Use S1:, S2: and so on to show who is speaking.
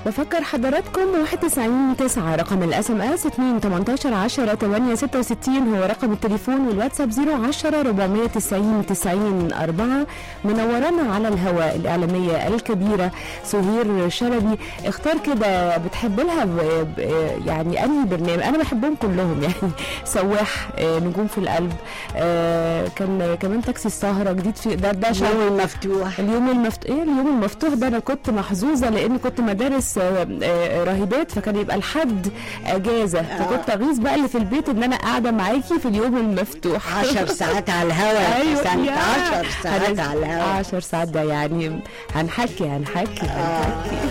S1: بفكر حضراتكم 91 9 رقم الاس ام اس 2 18 10 8 66 هو رقم التليفون والواتساب 010 490 90 4 منورانا على الهواء الاعلاميه الكبيره سهير شلبي اختار كده بتحب لها ب- ب- يعني انهي برنامج انا بحبهم كلهم يعني سواح آه، نجوم في القلب آه، كان كمان تاكسي السهره جديد في ده ده شغال
S2: اليوم المفتوح
S1: اليوم المفتوح ايه اليوم المفتوح ده انا كنت محظوظه لان كنت مدارس آه، آه، راهبات فكان يبقى الحد اجازه فكنت اغيظ بقى اللي في البيت ان انا قاعده معاكي في اليوم المفتوح
S2: 10 ساعات على الهواء
S1: ايوه
S2: سنة
S1: يا.
S2: 10 ساعات
S1: هنز-
S2: على الهواء
S1: 10 ساعات ده يعني هنحكي هنحكي هنحكي